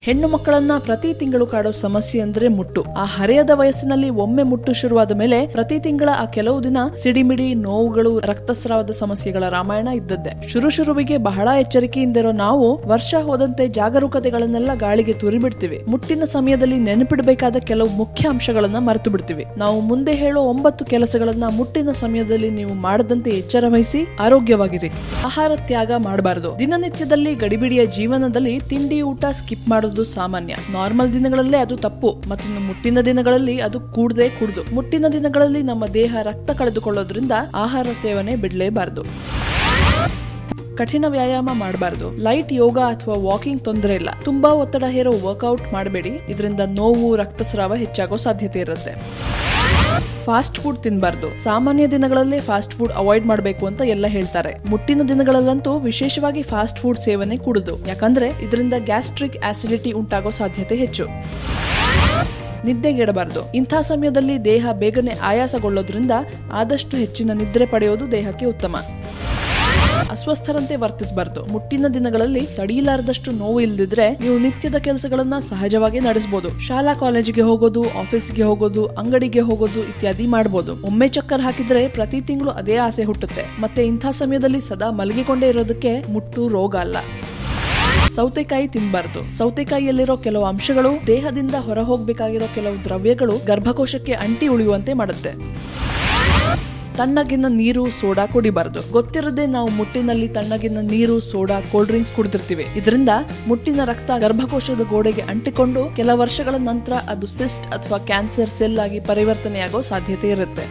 ಹೆಣ್ಣು ಮಕ್ಕಳನ್ನ ಪ್ರತಿ ತಿಂಗಳು ಕಾಡೋ ಸಮಸ್ಯೆ ಅಂದ್ರೆ ಮುಟ್ಟು ಆ ಹರೆಯದ ವಯಸ್ಸಿನಲ್ಲಿ ಒಮ್ಮೆ ಮುಟ್ಟು ಶುರುವಾದ ಮೇಲೆ ಪ್ರತಿ ತಿಂಗಳ ಆ ಕೆಲವು ದಿನ ಸಿಡಿಮಿಡಿ ನೋವುಗಳು ರಕ್ತಸ್ರಾವದ ಸಮಸ್ಯೆಗಳ ರಾಮಾಯಣ ಇದ್ದದ್ದೇ ಶುರು ಶುರುವಿಗೆ ಬಹಳ ಎಚ್ಚರಿಕೆಯಿಂದಿರೋ ನಾವು ವರ್ಷ ಹೋದಂತೆ ಜಾಗರೂಕತೆಗಳನ್ನೆಲ್ಲ ಗಾಳಿಗೆ ತೂರಿ ಬಿಡ್ತೀವಿ ಮುಟ್ಟಿನ ಸಮಯದಲ್ಲಿ ನೆನಪಿಡಬೇಕಾದ ಕೆಲವು ಮುಖ್ಯ ಅಂಶಗಳನ್ನ ಮರೆತು ಬಿಡ್ತೀವಿ ನಾವು ಮುಂದೆ ಹೇಳೋ ಒಂಬತ್ತು ಕೆಲಸಗಳನ್ನ ಮುಟ್ಟಿನ ಸಮಯದಲ್ಲಿ ನೀವು ಮಾಡದಂತೆ ಎಚ್ಚರ ವಹಿಸಿ ಆರೋಗ್ಯವಾಗಿರಿ ಆಹಾರ ತ್ಯಾಗ ಮಾಡಬಾರದು ದಿನನಿತ್ಯದಲ್ಲಿ ಗಡಿಬಿಡಿಯ ಜೀವನದಲ್ಲಿ ತಿಂಡಿ ಊಟ ಸ್ಕಿಪ್ ಮಾಡೋದು ಸಾಮಾನ್ಯ ನಾರ್ಮಲ್ ದಿನಗಳಲ್ಲೇ ಅದು ತಪ್ಪು ಮತ್ತು ಮುಟ್ಟಿನ ದಿನಗಳಲ್ಲಿ ಅದು ಕೂಡದೆ ಕುಡ್ದು ಮುಟ್ಟಿನ ದಿನಗಳಲ್ಲಿ ನಮ್ಮ ದೇಹ ರಕ್ತ ಕಳೆದುಕೊಳ್ಳೋದ್ರಿಂದ ಆಹಾರ ಸೇವನೆ ಬಿಡಲೇಬಾರದು ಕಠಿಣ ವ್ಯಾಯಾಮ ಮಾಡಬಾರದು ಲೈಟ್ ಯೋಗ ಅಥವಾ ವಾಕಿಂಗ್ ತೊಂದರೆ ಇಲ್ಲ ತುಂಬಾ ಒತ್ತಡ ಹೇರೋ ವರ್ಕೌಟ್ ಮಾಡಬೇಡಿ ಇದರಿಂದ ನೋವು ರಕ್ತಸ್ರಾವ ಹೆಚ್ಚಾಗೋ ಸಾಧ್ಯತೆ ಇರುತ್ತೆ ಫಾಸ್ಟ್ ಫುಡ್ ತಿನ್ನಬಾರ್ದು ಸಾಮಾನ್ಯ ದಿನಗಳಲ್ಲೇ ಫಾಸ್ಟ್ ಫುಡ್ ಅವಾಯ್ಡ್ ಮಾಡಬೇಕು ಅಂತ ಎಲ್ಲ ಹೇಳ್ತಾರೆ ಮುಟ್ಟಿನ ದಿನಗಳಲ್ಲಂತೂ ವಿಶೇಷವಾಗಿ ಫಾಸ್ಟ್ ಫುಡ್ ಸೇವನೆ ಕುಡುದು ಯಾಕಂದ್ರೆ ಇದರಿಂದ ಗ್ಯಾಸ್ಟ್ರಿಕ್ ಆಸಿಡಿಟಿ ಉಂಟಾಗೋ ಸಾಧ್ಯತೆ ಹೆಚ್ಚು ನಿದ್ದೆಗೆಡಬಾರದು ಇಂಥ ಸಮಯದಲ್ಲಿ ದೇಹ ಬೇಗನೆ ಆಯಾಸಗೊಳ್ಳೋದ್ರಿಂದ ಆದಷ್ಟು ಹೆಚ್ಚಿನ ನಿದ್ರೆ ಪಡೆಯೋದು ದೇಹಕ್ಕೆ ಉತ್ತಮ ಅಸ್ವಸ್ಥರಂತೆ ವರ್ತಿಸಬಾರ್ದು ಮುಟ್ಟಿನ ದಿನಗಳಲ್ಲಿ ತಡೆಯಲಾರದಷ್ಟು ನೋವು ಇಲ್ಲದಿದ್ರೆ ನೀವು ನಿತ್ಯದ ಕೆಲಸಗಳನ್ನ ಸಹಜವಾಗಿ ನಡೆಸಬಹುದು ಶಾಲಾ ಕಾಲೇಜಿಗೆ ಹೋಗೋದು ಆಫೀಸ್ಗೆ ಹೋಗೋದು ಅಂಗಡಿಗೆ ಹೋಗೋದು ಇತ್ಯಾದಿ ಮಾಡಬಹುದು ಒಮ್ಮೆ ಚಕ್ಕರ್ ಹಾಕಿದ್ರೆ ಪ್ರತಿ ತಿಂಗಳು ಅದೇ ಆಸೆ ಹುಟ್ಟುತ್ತೆ ಮತ್ತೆ ಇಂಥ ಸಮಯದಲ್ಲಿ ಸದಾ ಮಲಗಿಕೊಂಡೇ ಇರೋದಕ್ಕೆ ಮುಟ್ಟು ರೋಗ ಅಲ್ಲ ಸೌತೆಕಾಯಿ ತಿನ್ನಬಾರ್ದು ಸೌತೆಕಾಯಿಯಲ್ಲಿರೋ ಕೆಲವು ಅಂಶಗಳು ದೇಹದಿಂದ ಹೊರ ಹೋಗ್ಬೇಕಾಗಿರೋ ಕೆಲವು ದ್ರವ್ಯಗಳು ಗರ್ಭಕೋಶಕ್ಕೆ ಅಂಟಿ ಉಳಿಯುವಂತೆ ಮಾಡುತ್ತೆ ತಣ್ಣಗಿನ ನೀರು ಸೋಡಾ ಕುಡಿಬಾರ್ದು ಗೊತ್ತಿರದೆ ನಾವು ಮುಟ್ಟಿನಲ್ಲಿ ತಣ್ಣಗಿನ ನೀರು ಸೋಡಾ ಕೋಲ್ಡ್ ಡ್ರಿಂಕ್ಸ್ ಕುಡಿದಿರ್ತೀವಿ ಇದರಿಂದ ಮುಟ್ಟಿನ ರಕ್ತ ಗರ್ಭಕೋಶದ ಗೋಡೆಗೆ ಅಂಟಿಕೊಂಡು ಕೆಲ ವರ್ಷಗಳ ನಂತರ ಅದು ಸಿಸ್ಟ್ ಅಥವಾ ಕ್ಯಾನ್ಸರ್ ಸೆಲ್ ಆಗಿ ಪರಿವರ್ತನೆಯಾಗೋ ಸಾಧ್ಯತೆ ಇರುತ್ತೆ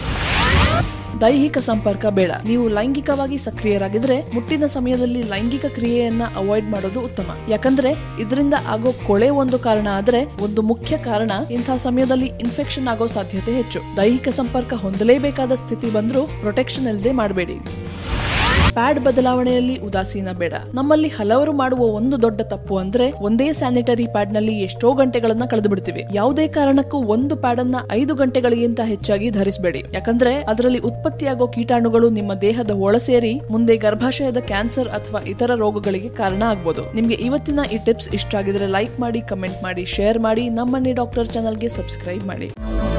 ದೈಹಿಕ ಸಂಪರ್ಕ ಬೇಡ ನೀವು ಲೈಂಗಿಕವಾಗಿ ಸಕ್ರಿಯರಾಗಿದ್ರೆ ಮುಟ್ಟಿನ ಸಮಯದಲ್ಲಿ ಲೈಂಗಿಕ ಕ್ರಿಯೆಯನ್ನ ಅವಾಯ್ಡ್ ಮಾಡೋದು ಉತ್ತಮ ಯಾಕಂದ್ರೆ ಇದರಿಂದ ಆಗೋ ಕೊಳೆ ಒಂದು ಕಾರಣ ಆದ್ರೆ ಒಂದು ಮುಖ್ಯ ಕಾರಣ ಇಂಥ ಸಮಯದಲ್ಲಿ ಇನ್ಫೆಕ್ಷನ್ ಆಗೋ ಸಾಧ್ಯತೆ ಹೆಚ್ಚು ದೈಹಿಕ ಸಂಪರ್ಕ ಹೊಂದಲೇಬೇಕಾದ ಸ್ಥಿತಿ ಬಂದ್ರೂ ಪ್ರೊಟೆಕ್ಷನ್ ಇಲ್ಲದೆ ಮಾಡಬೇಡಿ ಪ್ಯಾಡ್ ಬದಲಾವಣೆಯಲ್ಲಿ ಉದಾಸೀನ ಬೇಡ ನಮ್ಮಲ್ಲಿ ಹಲವರು ಮಾಡುವ ಒಂದು ದೊಡ್ಡ ತಪ್ಪು ಅಂದ್ರೆ ಒಂದೇ ಸ್ಯಾನಿಟರಿ ಪ್ಯಾಡ್ ನಲ್ಲಿ ಎಷ್ಟೋ ಗಂಟೆಗಳನ್ನ ಕಳೆದು ಬಿಡ್ತೀವಿ ಯಾವುದೇ ಕಾರಣಕ್ಕೂ ಒಂದು ಪ್ಯಾಡ್ ಅನ್ನ ಐದು ಗಂಟೆಗಳಿಗಿಂತ ಹೆಚ್ಚಾಗಿ ಧರಿಸಬೇಡಿ ಯಾಕಂದ್ರೆ ಅದರಲ್ಲಿ ಉತ್ಪತ್ತಿಯಾಗೋ ಕೀಟಾಣುಗಳು ನಿಮ್ಮ ದೇಹದ ಒಳ ಸೇರಿ ಮುಂದೆ ಗರ್ಭಾಶಯದ ಕ್ಯಾನ್ಸರ್ ಅಥವಾ ಇತರ ರೋಗಗಳಿಗೆ ಕಾರಣ ಆಗ್ಬೋದು ನಿಮ್ಗೆ ಇವತ್ತಿನ ಈ ಟಿಪ್ಸ್ ಇಷ್ಟ ಆಗಿದ್ರೆ ಲೈಕ್ ಮಾಡಿ ಕಮೆಂಟ್ ಮಾಡಿ ಶೇರ್ ಮಾಡಿ ನಮ್ಮನ್ನೇ ಡಾಕ್ಟರ್ ಚಾನಲ್ಗೆ ಸಬ್ಸ್ಕ್ರೈಬ್ ಮಾಡಿ